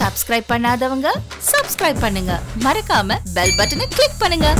Subscribe பண்ணாதவங்க subscribe பண்ணுங்க மறக்காம பெல் பட்டனை கிளிக் பண்ணுங்க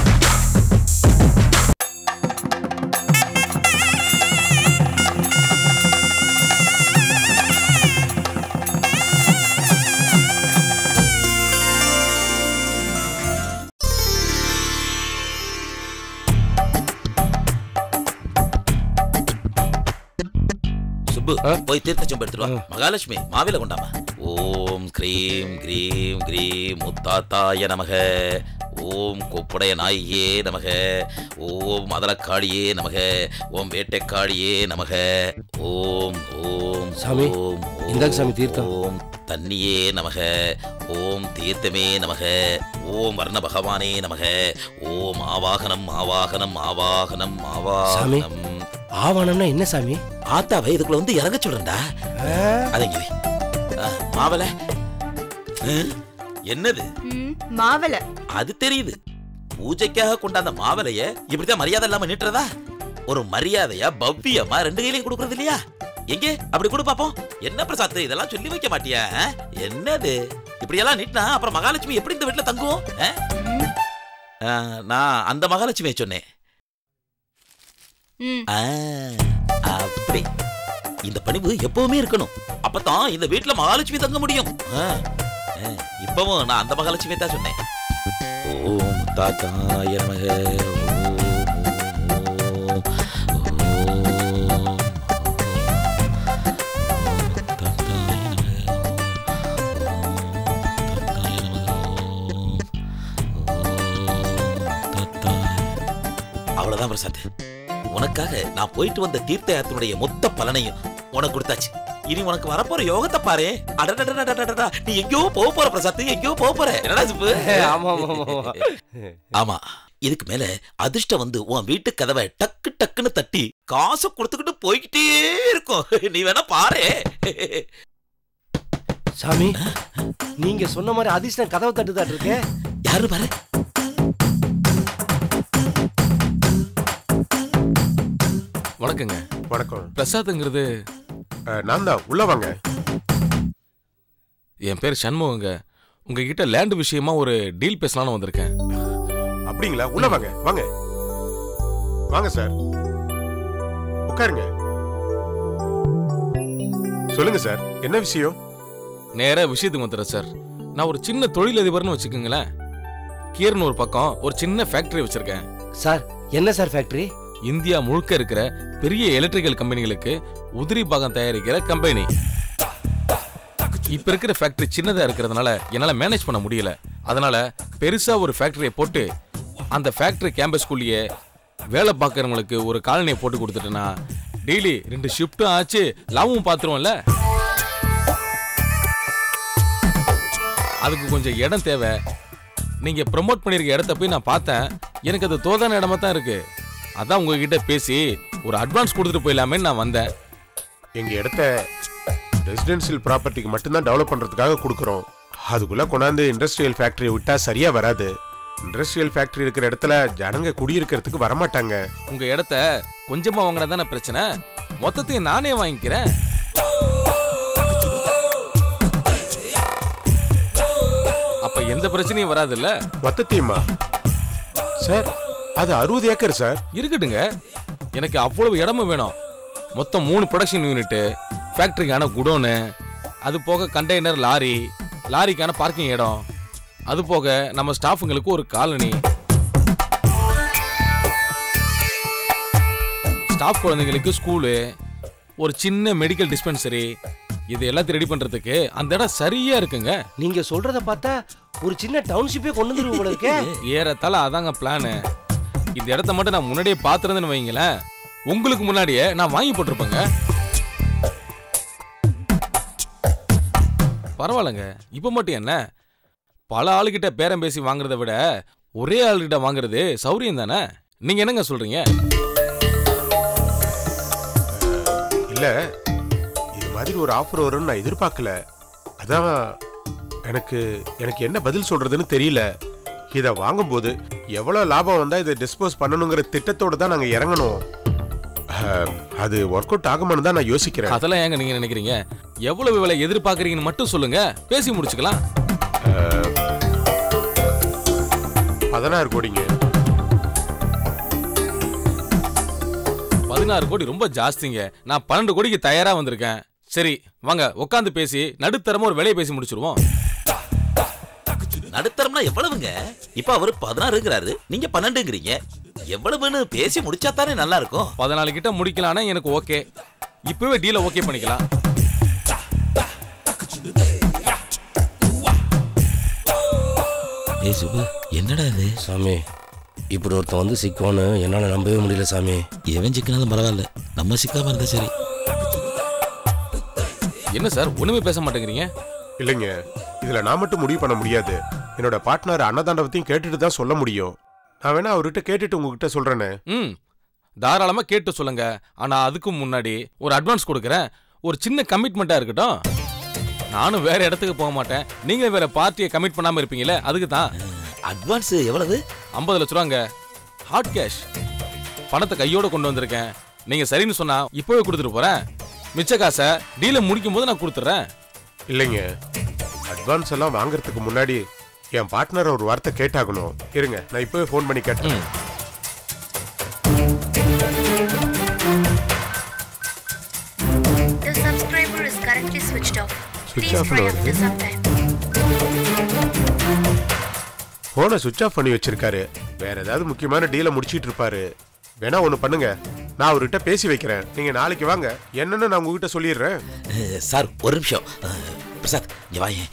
சுப்பு போய் தீர்த்த சொம்பு எடுத்துட்டு வா மகாலட்சுமி மாவில கொண்டாமா ஓம் கிரீம் கிரீம் கிரீம் முத்தாத்தாய நமக ஓம் கொப்புடைய நாயே நமக ஓம் மதலக்காளியே நமக ஓம் வேட்டைக்காளியே நமக ஓம் ஓம் சாமி, ஓம் இந்தாங்க சாமி தீர்த்தம். ஓம் தண்ணியே நமக ஓம் தீர்த்தமே நமக ஓம் வர்ண பகவானே நமக ஓம் ஆவாகனம் ஆவாகனம் ஆவாகனம் சாமி. ஆவாகனம் ஆவணம்னா என்ன சாமி ஆத்தாவை இதுக்குள்ள வந்து இறங்க சொல்றேன்டா அதங்க வை ஆ, மாவல ஆ, என்னது ம், மாவளை அது தெரியுது பூஜைக்காக கொண்டாந்த மாவலைய இப்படித்தான் மரியாதை இல்லாம நீட்டுறதா ஒரு மரியாதையா பவ்யமா ரெண்டு கையிலையும் கொடுக்கறது இல்லையா எங்கே அப்படி கொடு பாப்போம் என்ன பிரசாத் இதெல்லாம் சொல்லி வைக்க மாட்டியா ஆ? என்னது இப்படி எல்லாம் நீட்டினா அப்புறம் மகாலட்சுமி எப்படி இந்த வீட்டுல தங்குவோம் ஆ? ஆ, நான் அந்த மகாலட்சுமியை சொன்னேன் ம் ஆ, அப்படி இந்த பணிவு எப்பவுமே இருக்கணும் அப்பதான் இந்த வீட்ல மகாலட்சுமி தங்க முடியும் ஆ, ஆ, இப்பவும் நான் அந்த மகாலட்சுமி தான் சொன்னேன் ஓம் தாத்தாய நமக ஓம், ஓம், ஓம், ஓம், தாத்தாய நமக, ஓம், தாத்தாய நமக, ஓம், ஓம், தாத்தாய அவ்வளவுதான் பிரசாத் உனக்காக நான் போயிட்டு வந்த தீர்த்த யாத்திரையுடைய மொத்த பலனையும் உனக்கு கொடுத்தாச்சு இனி உனக்கு வரப்போற யோகத்தை பாரு அடடடடடடடடா நீ எங்கேயோ போக போற பிரசாத் எங்கேயோ போக போற என்னடா சுப்பு ஆமா ஆமா ஆமா ஆமா இதுக்கு மேல அதிர்ஷ்டம் வந்து உன் வீட்டு கதவை டக்கு டக்குன்னு தட்டி காசு கொடுத்துக்கிட்டு போய்கிட்டே இருக்கும் நீ வேணா பாரு சாமி நீங்க சொன்ன மாதிரி அதிர்ஷ்டம் கதவை தட்டுதாட்டு இருக்கு யாரு பாரு வணக்கங்க வணக்கம் பிரசாத்ங்கிறது அஹ், நான் தான் உள்ள வாங்க என் பேர் சண்முகங்க உங்ககிட்ட லேண்ட் விஷயமா ஒரு டீல் பேசலாம்னு வந்திருக்கேன் அப்படிங்களா உள்ள வாங்க வாங்க வாங்க சார் உட்காருங்க சொல்லுங்க சார் என்ன விஷயம் நேரா விஷயத்துக்கு வந்துடுறேன் சார் நான் ஒரு சின்ன தொழிலதிபர்னு வச்சுக்கோங்களேன் கீரன் ஒரு பக்கம் ஒரு சின்ன ஃபேக்டரி வச்சிருக்கேன் சார் என்ன சார் ஃபேக்டரி இந்தியா முழுக்க இருக்கிற பெரிய எலக்ட்ரிக்கல் கம்பெனிகளுக்கு உதிரி பாகம் தயாரிக்கிற கம்பெனி இப்ப இருக்கிற ஃபேக்டரி சின்னதா இருக்கிறதுனால என்னால மேனேஜ் பண்ண முடியல அதனால பெருசா ஒரு ஃபேக்டரியை போட்டு அந்த ஃபேக்டரி கேம்பஸ்குள்ளேயே வேலை பார்க்கறவங்களுக்கு ஒரு காலனியை போட்டு கொடுத்துட்டேன்னா டெய்லி ரெண்டு ஷிஃப்ட்டும் ஆச்சு லாபமும் பார்த்துருவோம்ல அதுக்கு கொஞ்சம் இடம் தேவை நீங்க ப்ரமோட் பண்ணிருக்க இடத்த போய் நான் பார்த்தேன் எனக்கு அது தோதான இடமா தான் இருக்கு அதான் உங்ககிட்ட பேசி ஒரு அட்வான்ஸ் கொடுத்துட்டு போயிடலாமேன்னு நான் வந்தேன் எங்க இடத்த ரெசிடென்சியல் ப்ராப்பர்ட்டிக்கு மட்டும்தான் டெவலப் பண்றதுக்காக கொடுக்குறோம் அதுக்குள்ள கொண்டாந்து இண்டஸ்ட்ரியல் ஃபேக்டரியை விட்டா சரியா வராது இண்டஸ்ட்ரியல் ஃபேக்டரி இருக்கிற இடத்துல ஜனங்க குடியிருக்கிறதுக்கு வரமாட்டாங்க உங்க இடத்த கொஞ்சமா வாங்கினா தானே பிரச்சனை மொத்தத்தையும் நானே வாங்கிக்கிறேன் அப்ப எந்த பிரச்சனையும் வராதுல்ல மொத்தத்தையுமா சார் அது அறுபது ஏக்கர் சார் இருக்கட்டுங்க எனக்கு அவ்வளவு இடமும் வேணும் மொத்தம் மூணு ப்ரொடக்ஷன் யூனிட்டு ஃபேக்டரிக்கான குடோனு அது போக கண்டெய்னர் லாரி லாரிக்கான பார்க்கிங் இடம் அது போக நம்ம ஸ்டாஃபுங்களுக்கு ஒரு காலனி ஸ்டாஃப் குழந்தைங்களுக்கு ஸ்கூலு ஒரு சின்ன மெடிக்கல் டிஸ்பென்சரி இது எல்லாத்தையும் ரெடி பண்றதுக்கு அந்த இடம் சரியா இருக்குங்க நீங்க சொல்றத பார்த்தா ஒரு சின்ன டவுன்ஷிப்பே கொண்டு வந்துருவோம் போல இருக்கே ஏறத்தால அதாங்க பிளானு இந்த இடத்த மட்டும் நான் முன்னாடியே பார்த்துருந்தேன்னு வைங்களேன் உங்களுக்கு முன்னாடியே நான் வாங்கி போட்டிருப்பேங்க பரவாயில்லைங்க இப்போ மட்டும் என்ன பல ஆளுகிட்ட பேரம் பேசி வாங்குறத விட ஒரே ஆளுகிட்ட வாங்குறது சௌரியம் தானே நீங்க என்னங்க சொல்றீங்க இல்ல இது மாதிரி ஒரு ஆஃபர் வரும்னு நான் எதிர்பார்க்கல அதான் எனக்கு எனக்கு என்ன பதில் சொல்றதுன்னு தெரியல இதை வாங்கும்போது எவ்வளோ லாபம் வந்தா இதை டிஸ்போஸ் பண்ணணுங்கிற திட்டத்தோட தான் நாங்கள் இறங்கணும் அஹ், அது ஒர்க் அவுட் ஆகுமான்னு தான் நான் யோசிக்கிறேன் அதெல்லாம் ஏங்க நீங்க நினைக்கிறீங்க எவ்வளவு விலை எதிர்பார்க்கறீங்கன்னு மட்டும் சொல்லுங்க பேசி முடிச்சுக்கலாம் பதினாறு கோடிங்க பதினாறு கோடி ரொம்ப ஜாஸ்திங்க நான் பன்னெண்டு கோடிக்கு தயாரா வந்திருக்கேன் சரி வாங்க உட்காந்து பேசி நடுத்தரமா ஒரு விலையை பேசி முடிச்சிருவோம் நடுத்தரம்னா எவ்வளவுங்க இப்ப அவரு பதினாறுங்கிறாரு நீங்க பன்னெண்டுங்கிறீங்க எவ்வளவுன்னு பேசி முடிச்சா தானே நல்லா இருக்கும் பதினாலு கிட்ட முடிக்கலாம்னா எனக்கு ஓகே இப்பவே டீலை ஓகே பண்ணிக்கலாம் ஏய் சுபு என்னடா இது சாமி இப்படி ஒருத்தன் வந்து சிக்குவான்னு என்னால் நம்பவே முடியல சாமி எவன் சிக்கினாலும் பரவாயில்ல நம்ம சிக்காம இருந்தா சரி என்ன சார் ஒண்ணுமே பேச மாட்டேங்கிறீங்க இல்லைங்க இதுல நான் மட்டும் முடிவு பண்ண முடியாது என்னோட பார்ட்னர் அன்னதாண்டவத்தையும் கேட்டுட்டு தான் சொல்ல முடியும் நான் வேணா அவர்கிட்ட கேட்டுட்டு உங்ககிட்ட சொல்றேனே ம் தாராளமா கேட்டு சொல்லுங்க ஆனா அதுக்கு முன்னாடி ஒரு அட்வான்ஸ் கொடுக்குறேன் ஒரு சின்ன கமிட்மெண்ட்டா இருக்கட்டும் நானும் வேற இடத்துக்கு போக மாட்டேன் நீங்க வேற பார்ட்டியை கமிட் பண்ணாம இருப்பீங்களே அதுக்கு தான் அட்வான்ஸ் எவ்வளவு ஐம்பது லட்ச ரூபாங்க ஹாட் கேஷ் பணத்தை கையோட கொண்டு வந்திருக்கேன் நீங்க சரின்னு சொன்னா இப்பவே கொடுத்துட்டு போறேன் மிச்ச காசை டீலை முடிக்கும் போது நான் கொடுத்துட்றேன் இல்லைங்க அட்வான்ஸ் எல்லாம் வாங்குறதுக்கு முன்னாடி என் பார்ட்னர் ஒரு வார்த்தை கேட்டாகணும் இருங்க நான் இப்பவே ஃபோன் பண்ணி கேட்டேன் ம். The subscriber is currently switched off. Switch Please off try ல after வருது. some time. போனை சுவிட்ச் ஆஃப் பண்ணி வச்சிருக்காரு வேற ஏதாவது முக்கியமான டீலை முடிச்சிட்டு இருப்பாரு வேணா ஒண்ணு பண்ணுங்க நான் அவர்கிட்ட பேசி வைக்கிறேன் நீங்க நாளைக்கு வாங்க என்னன்னு நான் உங்ககிட்ட சொல்லிடுறேன் அஹ், சார் ஒரு நிமிஷம் அஹ், பிரசாத் இங்க வாயேன்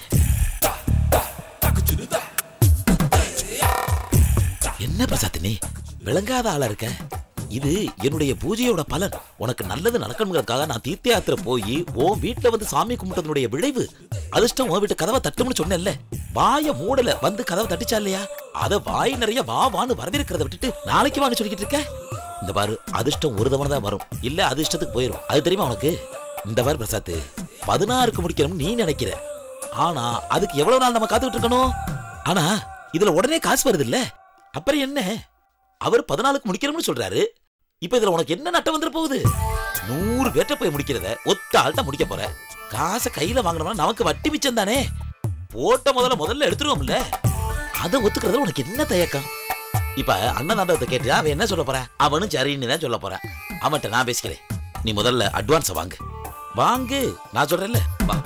என்ன பிரசாத் நீ விளங்காத ஆளா இருக்க இது என்னுடைய பூஜையோட பலன் உனக்கு நல்லது நடக்கணுங்கிறதுக்காக நான் தீர்த்த யாத்திரை போய் உன் வீட்டுல வந்து சாமி கும்பிட்டதனுடைய விளைவு அதிர்ஷ்டம் உன் வீட்டு கதவை தட்டும்னு சொன்னேன்ல வாய மூடல வந்து கதவை தட்டிச்சா இல்லையா அத வாய் நிறைய வா வான்னு வரவேற்கிறத விட்டுட்டு நாளைக்கு வாங்க சொல்லிக்கிட்டு இருக்க இந்த பாரு அதிர்ஷ்டம் ஒரு தவணை தான் வரும் இல்ல அதிர்ஷ்டத்துக்கு போயிடும் அது தெரியுமா உனக்கு இந்த பாரு பிரசாத் பதினாறுக்கு முடிக்கணும்னு நீ நினைக்கிற ஆனா அதுக்கு எவ்வளவு நாள் நம்ம காத்துக்கிட்டு இருக்கணும் ஆனா இதுல உடனே காசு வருது இல்ல அப்புறம் என்ன அவர் பதினாலுக்கு முடிக்கணும்னு சொல்றாரு இப்ப இதுல உனக்கு என்ன நட்டம் வந்துட போகுது நூறு பேர்ட்ட போய் முடிக்கிறத ஒத்த ஆள்கிட்ட முடிக்க போற காசை கையில வாங்கினோம்னா நமக்கு வட்டி மிச்சம் தானே போட்ட முதல்ல முதல்ல எடுத்துருவோம்ல அதை ஒத்துக்கிறது உனக்கு என்ன தயக்கம் இப்ப அண்ணன் கேட்டு அவன் என்ன சொல்ல போற அவனும் சரின்னு தான் சொல்ல போறான் அவன்கிட்ட நான் பேசிக்கிறேன் நீ முதல்ல அட்வான்ஸ வாங்கு வாங்கு நான் சொல்றேன்ல வா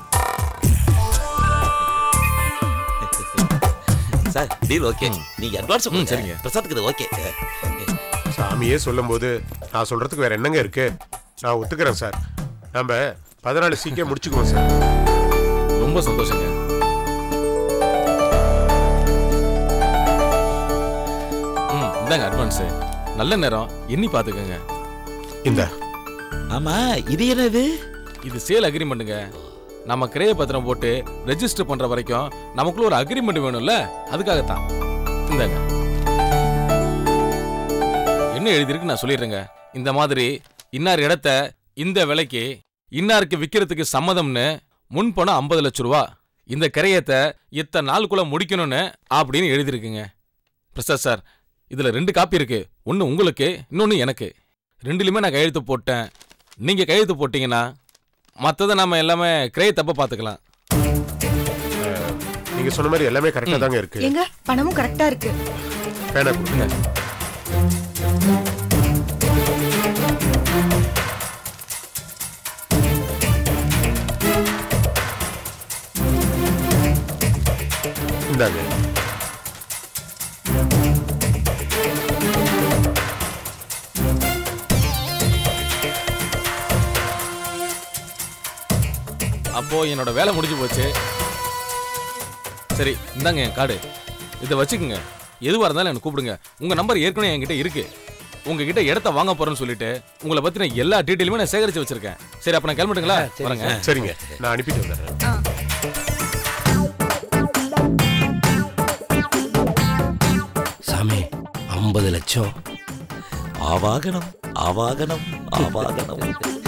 சார் டீல் ஓகே நீங்க அட்வான்ஸ் ம், சரிங்க. பிரசாத்துக்கு இது ஓகே சாமியே சொல்லும்போது நான் சொல்றதுக்கு வேற என்னங்க இருக்கு நான் ஒத்துக்கிறேன் சார் நம்ம பதினாலு சீக்கிரம் முடிச்சுக்குவோம் சார் ரொம்ப சந்தோஷங்க ம் இந்தாங்க அட்வான்ஸ் நல்ல நேரம் எண்ணி பார்த்துக்கோங்க இந்த ஆமா இது என்னது இது சேல் அக்ரிமெண்ட்டுங்க நம்ம கிரைய பத்திரம் போட்டு ரெஜிஸ்டர் பண்ற வரைக்கும் நமக்குள்ள ஒரு அக்ரிமெண்ட் வேணும்ல அதுக்காகத்தான் இந்தாங்க என்ன எழுதியிருக்கு நான் சொல்லிடுறேங்க இந்த மாதிரி இன்னார் இடத்த இந்த விலைக்கு இன்னாருக்கு விற்கிறதுக்கு சம்மதம்னு முன்பணம் ஐம்பது லட்ச ரூபா இந்த கிரையத்தை இத்தனை நாளுக்குள்ள முடிக்கணும்னு அப்படின்னு எழுதியிருக்குங்க பிரசாத் சார் இதுல ரெண்டு காப்பி இருக்கு ஒன்னு உங்களுக்கு இன்னொன்னு எனக்கு ரெண்டுலயுமே நான் கையெழுத்து போட்டேன் நீங்க கையெழுத்து போட்டீங்கன்னா மத்தத நாம எல்லாமே கிரைய தப்ப பாத்துக்கலாம் நீங்க சொன்ன மாதிரி எல்லாமே கரெக்டா தாங்க இருக்கு ஏங்க பணமும் கரெக்டா இருக்கு பேனா கொடுங்க இந்தாங்க அப்போ என்னோட வேலை முடிஞ்சு போச்சு சரி இந்தாங்க என் கார்டு இதை வச்சுக்கோங்க எதுவாக இருந்தாலும் எனக்கு கூப்பிடுங்க உங்க நம்பர் ஏற்கனவே என்கிட்ட இருக்கு உங்ககிட்ட இடத்த வாங்க போறேன்னு சொல்லிட்டு உங்களை பத்தின எல்லா டீட்டெயிலுமே நான் சேகரிச்சு வச்சிருக்கேன் சரி அப்ப நான் கிளம்பட்டுங்களா சரி, வரேங்க சரிங்க நான் அனுப்பிட்டு வந்துடுறேன் சாமி ஐம்பது லட்சம் ஆவாகனம் ஆவாகனம் ஆவாகனம்